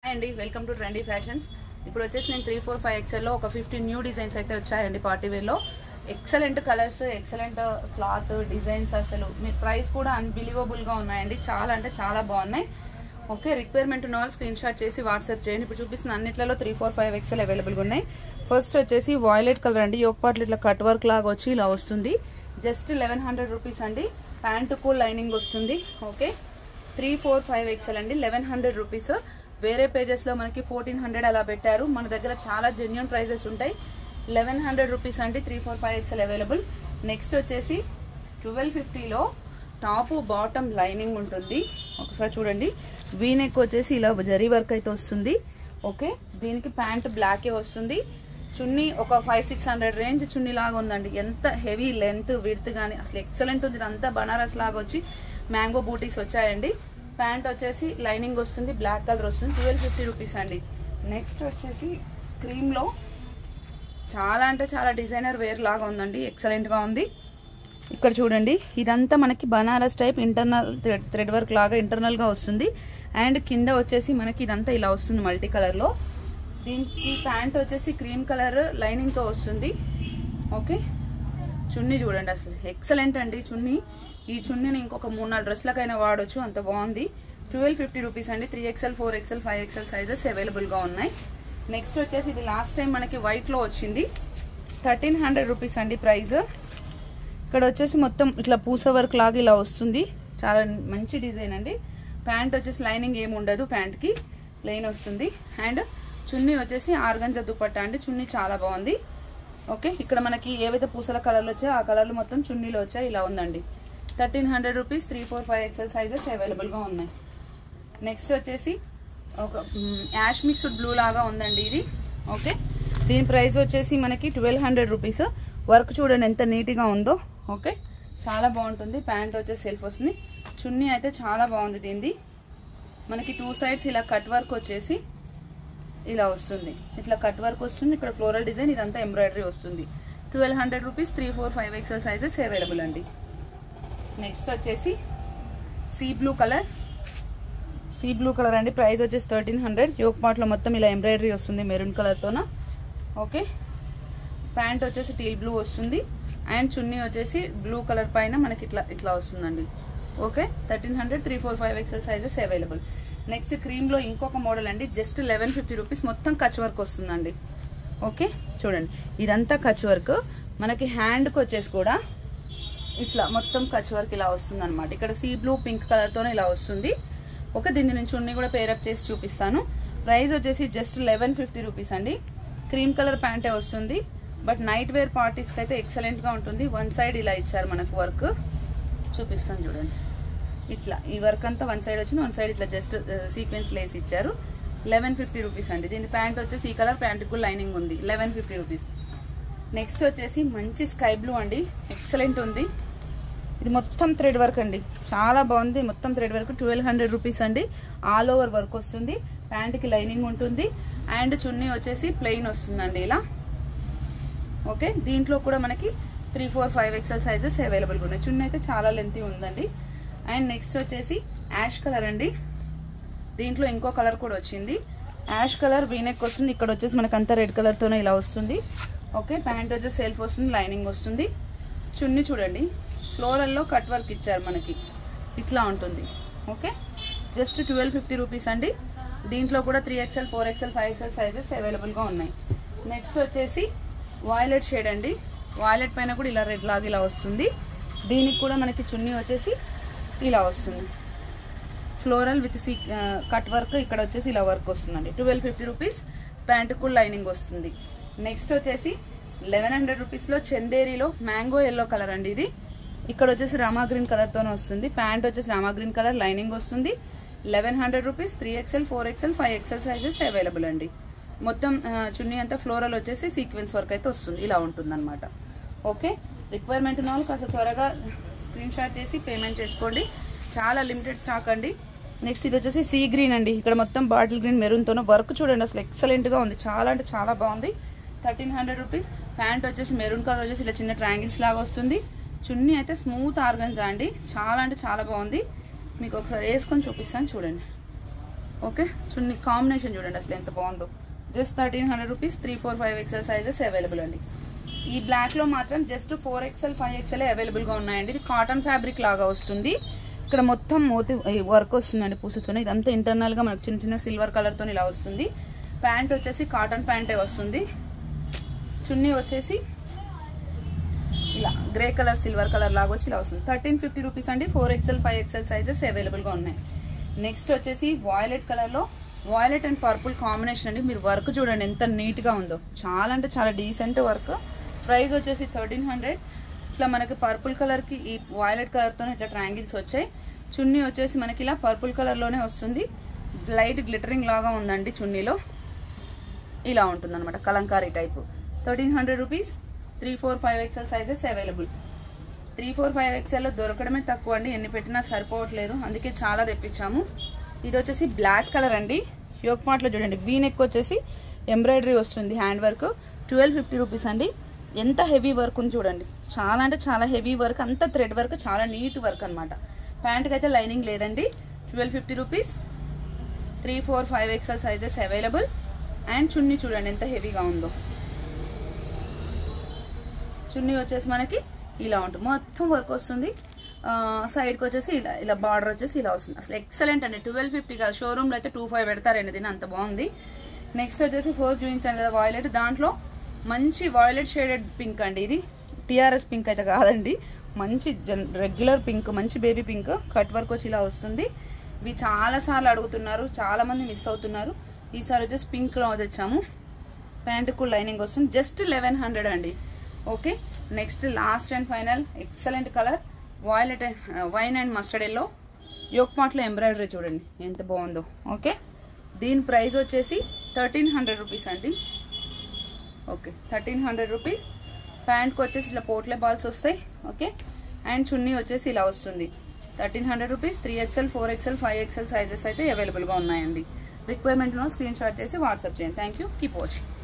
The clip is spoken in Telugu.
అండి వెల్కమ్ టు ట్రెండీ ఫ్యాషన్స్ ఇప్పుడు వచ్చేసి నేను త్రీ ఫోర్ ఫైవ్ ఎక్స్ఎల్లో ఒక ఫిఫ్టీన్ న్యూ డిజైన్స్ అయితే వచ్చాయండి పార్టీ వేర్లో excellent colours excellent cloth designs అసలు మీ ప్రైస్ కూడా అన్బిలీవబుల్ గా ఉన్నాయండి చాలా అంటే చాలా బాగున్నాయి ఓకే రిక్వైర్మెంట్ ఉన్న వాళ్ళు స్క్రీన్ షాట్ చేసి వాట్సాప్ చేయండి ఇప్పుడు చూపిస్తున్న అన్నిట్లలో త్రీ ఫోర్ ఫైవ్ ఎక్స్ఎల్ అవైలబుల్గా ఉన్నాయి ఫస్ట్ వచ్చేసి వాయిలెట్ కలర్ అండి యోగ్ పాటలు ఇట్లా కట్ వర్క్ లాగా వచ్చి ఇలా వస్తుంది జస్ట్ లెవెన్ హండ్రెడ్ రూపీస్ అండి ప్యాంటు కూడా లైనింగ్ వస్తుంది okay three four five XL అండి లెవెన్ హండ్రెడ్ రూపీస్ వేరే పేజెస్ లో మనకి ఫోర్టీన్ హండ్రెడ్ అలా పెట్టారు మన దగ్గర చాలా జెన్యున్ ప్రైజెస్ ఉంటాయి లెవెన్ హండ్రెడ్ రూపీస్ అండి three four five XL available next వచ్చేసి ట్వెల్వ్ ఫిఫ్టీలో టాప్ బాటమ్ లైనింగ్ ఉంటుంది ఒకసారి చూడండి వీ నెక్ వచ్చేసి ఇలా జరీ వర్క్ అయితే వస్తుంది ఓకే దీనికి ప్యాంట్ బ్లాకే వస్తుంది చున్నీ ఒక ఫైవ్ సిక్స్ హండ్రెడ్ రేంజ్ చున్నీ లాగా ఉందండి ఎంత హెవీ లెంత్ విడ్త్ కానీ అసలు ఎక్సలెంట్ ఉంది ఇదంతా బనారస్ లాగా వచ్చి మ్యాంగో బూటీస్ వచ్చాయండి ప్యాంట్ వచ్చేసి లైనింగ్ వస్తుంది బ్లాక్ కలర్ వస్తుంది ట్వెల్వ్ ఫిఫ్టీ రూపీస్ అండి నెక్స్ట్ వచ్చేసి క్రీమ్లో చాలా అంటే చాలా డిజైనర్ వేర్ లాగా ఉందండి ఎక్సలెంట్ గా ఉంది ఇక్కడ చూడండి ఇదంతా మనకి Banaras type internal thread work లాగా ఇంటర్నల్ గా వస్తుంది అండ్ కింద వచ్చేసి మనకి ఇదంతా ఇలా వస్తుంది మల్టీ కలర్ లో దీనికి ప్యాంట్ వచ్చేసి క్రీమ్ కలర్ లైనింగ్ తో వస్తుంది ఓకే చున్నీ చూడండి అసలు ఎక్సలెంట్ అండి చున్నీ ఈ చున్నీని ఇంకొక మూడు నాలుగు డ్రెస్లకైనా వాడొచ్చు అంత బాగుంది ట్వెల్వ్ ఫిఫ్టీ రూపీస్ అండి three XL four XL five XL sizes available గా ఉన్నాయి నెక్స్ట్ వచ్చేసి ఇది లాస్ట్ టైం మనకి వైట్ లో వచ్చింది థర్టీన్ హండ్రెడ్ రూపీస్ అండి ప్రైస్ ఇక్కడ వచ్చేసి మొత్తం ఇట్లా పూస వర్క్ లాగా ఇలా వస్తుంది చాలా మంచి డిజైన్ అండి ప్యాంట్ వచ్చేసి లైనింగ్ ఏమి ఉండదు ప్యాంట్ కి లైన్ వస్తుంది అండ్ చున్నీ వచ్చేసి ఆర్గంజా దుపట్టా అండి చున్నీ చాలా బాగుంది ఓకే ఇక్కడ మనకి ఏవైతే పూసల కలర్లు వచ్చాయో ఆ కలర్లు మొత్తం చున్నీలో వచ్చాయి ఇలా ఉందండి thirteen hundred rupees three four five XL sizes available గా ఉన్నాయి నెక్స్ట్ వచ్చేసి ఒక యాష్ మిక్స్డ్ బ్లూ లాగా ఉందండి ఇది ఓకే దీని ప్రైస్ వచ్చేసి మనకి ట్వెల్వ్ హండ్రెడ్ రూపీస్ వర్క్ చూడండి ఎంత నీట్ గా ఉందో ఓకే చాలా బాగుంటుంది ప్యాంట్ వచ్చేసి సెల్ఫ్ వస్తుంది చున్నీ అయితే చాలా బాగుంది దీనిది మనకి టూ సైడ్స్ ఇలా కట్ వర్క్ వచ్చేసి ఇలా వస్తుంది ఇట్లా కట్ వర్క్ వస్తుంది ఇక్కడ ఫ్లోరల్ డిజైన్ ఇదంతా ఎంబ్రాయిడరీ వస్తుంది twelve hundred rupees three four five XL sizes available అండి నెక్స్ట్ వచ్చేసి sea blue colour sea blue colour అండి ప్రైస్ వచ్చేసి థర్టీన్ హండ్రెడ్ యోక్ పార్ట్ లో మొత్తం ఇలా ఎంబ్రాయిడరీ వస్తుంది మెరూన్ కలర్ తోన ఓకే ప్యాంట్ వచ్చేసి టీల్ బ్లూ వస్తుంది అండ్ చున్నీ వచ్చేసి బ్లూ కలర్ పైన మనకి ఇట్లా ఇట్లా వస్తుందండి okay thirteen hundred three four five XL sizes available next cream లో ఇంకొక మోడల్ అండి జస్ట్ లెవెన్ ఫిఫ్టీ రూపీస్ మొత్తం కచ్ వర్క్ వస్తుందండి ఓకే చూడండి ఇదంతా కచ్ వర్క్ మనకి హ్యాండ్ కి వచ్చేసి కూడా ఇట్లా మొత్తం కచ్ వర్క్ ఇలా వస్తుంది అనమాట ఇక్కడ సీ బ్లూ పింక్ కలర్ తోనే ఇలా వస్తుంది ఓకే దీని నుంచి ఉన్ని కూడా పేరప్ చేసి చూపిస్తాను ప్రైస్ వచ్చేసి జస్ట్ లెవెన్ ఫిఫ్టీ రూపీస్ అండి క్రీమ్ కలర్ ప్యాంటే వస్తుంది బట్ నైట్ వేర్ పార్టీస్ కి అయితే ఎక్సలెంట్ గా ఉంటుంది వన్ సైడ్ ఇలా ఇచ్చారు మనకు వర్క్ చూపిస్తాను చూడండి ఇట్లా ఈ వర్క్ అంతా వన్ సైడ్ వచ్చింది వన్ సైడ్ ఇట్లా జస్ట్ సీక్వెన్స్ లేస్ ఇచ్చారు లెవెన్ ఫిఫ్టీ రూపీస్ అండి దీని ప్యాంట్ వచ్చేసి ఈ కలర్ ప్యాంట్ కూడా లైనింగ్ ఉంది లెవెన్ ఫిఫ్టీ రూపీస్ నెక్స్ట్ వచ్చేసి మంచి స్కై బ్లూ అండి ఎక్సలెంట్ ఉంది ఇది మొత్తం థ్రెడ్ వర్క్ అండి చాలా బాగుంది మొత్తం thread work twelve hundred rupees అండి ఆల్ ఓవర్ వర్క్ వస్తుంది ప్యాంట్ కి లైనింగ్ ఉంటుంది అండ్ చున్నీ వచ్చేసి ప్లెయిన్ వస్తుందండి ఇలా ఓకే దీంట్లో కూడా మనకి three four five XL sizes available ఉన్నాయి చున్నీ అయితే చాలా లెంతీ ఉందండి అండ్ నెక్స్ట్ వచ్చేసి యాష్ కలర్ అండి దీంట్లో ఇంకో కలర్ కూడా వచ్చింది యాష్ కలర్ వీనెక్ వస్తుంది ఇక్కడ వచ్చేసి మనకి అంతా రెడ్ కలర్ తోనే ఇలా వస్తుంది ఓకే ప్యాంట్ వచ్చేసి సెల్ఫ్ వస్తుంది లైనింగ్ వస్తుంది చున్నీ చూడండి ఫ్లోరల్లో కట్ వర్క్ ఇచ్చారు మనకి ఇట్లా ఉంటుంది okay just twelve fifty rupees అండి దీంట్లో కూడా three XL four XL five XL sizes అవైలబుల్గా ఉన్నాయి నెక్స్ట్ వచ్చేసి వాయిలెట్ షేడ్ అండి వాయిలెట్ పైన కూడా ఇలా రెడ్ లాగా ఇలా వస్తుంది దీనికి కూడా మనకి చున్నీ వచ్చేసి ఇలా వస్తుంది floral with C cut work ఇక్కడ వచ్చేసి ఇలా వర్క్ వస్తుందండి ట్వెల్వ్ ఫిఫ్టీ రూపీస్ ప్యాంట్ కూడా లైనింగ్ వస్తుంది నెక్స్ట్ వచ్చేసి లెవెన్ హండ్రెడ్ రూపీస్లో చందేరిలో మ్యాంగో ఎల్లో కలర్ అండి ఇది ఇక్కడ వచ్చేసి రామా గ్రీన్ కలర్ తోనే వస్తుంది ప్యాంట్ వచ్చేసి రామా గ్రీన్ కలర్ లైనింగ్ వస్తుంది eleven hundred rupees three XL four XL five XL sizes available అండి మొత్తం చున్నీ అంతా ఫ్లోరల్ వచ్చేసి సీక్వెన్స్ వర్క్ అయితే వస్తుంది ఇలా ఉంటుంది అనమాట ఓకే రిక్వైర్మెంట్ ఉన్న వాళ్ళు కాస్త త్వరగా స్క్రీన్ షాట్ చేసి పేమెంట్ చేసుకోండి చాలా లిమిటెడ్ స్టాక్ అండి నెక్స్ట్ ఇది వచ్చేసి సీ గ్రీన్ అండి ఇక్కడ మొత్తం బాటిల్ గ్రీన్ మెరూన్ తోనే వర్క్ చూడండి అసలు ఎక్సలెంట్ గా ఉంది చాలా అంటే చాలా బాగుంది థర్టీన్ హండ్రెడ్ రూపీస్ ప్యాంట్ వచ్చేసి మెరూన్ కలర్ వచ్చేసి ఇలా చిన్న ట్రాంగిల్స్ లాగా వస్తుంది చున్నీ అయితే స్మూత్ ఆర్గన్జా అండి చాలా అంటే చాలా బాగుంది మీకు ఒకసారి వేసుకొని చూపిస్తాను చూడండి ఓకే చున్నీ కాంబినేషన్ చూడండి అసలు ఎంత బాగుందో just thirteen hundred rupees three four five XL sizes available అండి ఈ బ్లాక్ లో మాత్రం just four XL five XL available గా ఉన్నాయండి ఇది కాటన్ ఫ్యాబ్రిక్ లాగా వస్తుంది ఇక్కడ మొత్తం మోతి వర్క్ వస్తుందండి పూసుతోనే ఇదంతా ఇంటర్నల్ గా మనకు చిన్న చిన్న సిల్వర్ కలర్ తో ఇలా వస్తుంది ప్యాంట్ వచ్చేసి కాటన్ ప్యాంటే వస్తుంది చున్నీ వచ్చేసి ఇలా గ్రే కలర్ సిల్వర్ కలర్ లాగా వచ్చి ఇలా వస్తుంది థర్టీన్ ఫిఫ్టీ రూపీస్ అండి four XL five XL sizes available గా ఉన్నాయి నెక్స్ట్ వచ్చేసి వాయిలెట్ కలర్ లో వాయిలెట్ అండ్ పర్పుల్ కాంబినేషన్ అండి మీరు వర్క్ చూడండి ఎంత నీట్ గా ఉందో చాలా అంటే చాలా డీసెంట్ వర్క్ ప్రైస్ వచ్చేసి థర్టీన్ హండ్రెడ్ ఇట్లా మనకి పర్పుల్ కలర్ కి ఈ వాయిలెట్ కలర్ తో ఇట్లా ట్రయాంగిల్స్ వచ్చాయి చున్నీ వచ్చేసి మనకి ఇలా పర్పుల్ కలర్ లోనే వస్తుంది లైట్ గ్లిటరింగ్ లాగా ఉందండి చున్నీలో ఇలా ఉంటుంది అనమాట Kalamkari type thirteen hundred rupees three four five XL sizes available three four five ఎక్స్ఎల్లో దొరకడమే తక్కువ అండి ఎన్ని పెట్టినా సరిపోవట్లేదు అందుకే చాలా తెప్పించాము ఇది వచ్చేసి బ్లాక్ కలర్ అండి యోక్ పాట్లో చూడండి వీ నెక్ వచ్చేసి ఎంబ్రాయిడరీ వస్తుంది hand work twelve fifty rupees అండి ఎంత హెవీ వర్క్ ఉంది చూడండి చాలా అంటే చాలా హెవీ వర్క్ అంత థ్రెడ్ వర్క్ చాలా నీట్ వర్క్ అనమాట ప్యాంట్కి అయితే లైనింగ్ లేదండి twelve fifty rupees three four five XL sizes available and చున్నీ చూడండి ఎంత హెవీగా ఉందో చున్నీ వచ్చేసి మనకి ఇలా ఉంటుంది మొత్తం వర్క్ వస్తుంది సైడ్కి వచ్చేసి ఇలా ఇలా బార్డర్ వచ్చేసి ఇలా వస్తుంది అసలు ఎక్సలెంట్ అండి ట్వెల్వ్ ఫిఫ్టీ కాదు షోరూమ్లో అయితే టూ ఫైవ్ పెడతారండి దీని అంత బాగుంది నెక్స్ట్ వచ్చేసి ఫస్ట్ చూపించాను కదా వాయిలెట్ దాంట్లో మంచి వాయిలెట్ షేడెడ్ పింక్ అండి ఇది టిఆర్ఎస్ పింక్ అయితే కాదండి మంచి రెగ్యులర్ పింక్ మంచి బేబీ పింక్ కట్ వర్క్ వచ్చి ఇలా వస్తుంది ఇవి చాలా సార్లు అడుగుతున్నారు చాలా మంది మిస్ అవుతున్నారు ఈసారి వచ్చేసి పింక్ లో తెచ్చాము ప్యాంటుకు లైనింగ్ వస్తుంది జస్ట్ లెవెన్ హండ్రెడ్ అండి okay next last and final excellent colour violet and wine and mustard yellow yoke పాట్లో ఎంబ్రాయిడరీ చూడండి ఎంత బాగుందో ఓకే దీని ప్రైస్ వచ్చేసి థర్టీన్ హండ్రెడ్ రూపీస్ అండి ఓకే థర్టీన్ హండ్రెడ్ రూపీస్ ప్యాంట్కి వచ్చేసి ఇలా పోట్లే బాల్స్ వస్తాయి ఓకే అండ్ చున్నీ వచ్చేసి ఇలా వస్తుంది thirteen hundred rupees three XL four XL five XL sizes అయితే అవైలబుల్గా ఉన్నాయండి రిక్వైర్మెంట్ స్క్రీన్ షాట్ చేసి వాట్సాప్ చేయండి థ్యాంక్ యూ కీప్ వాచింగ్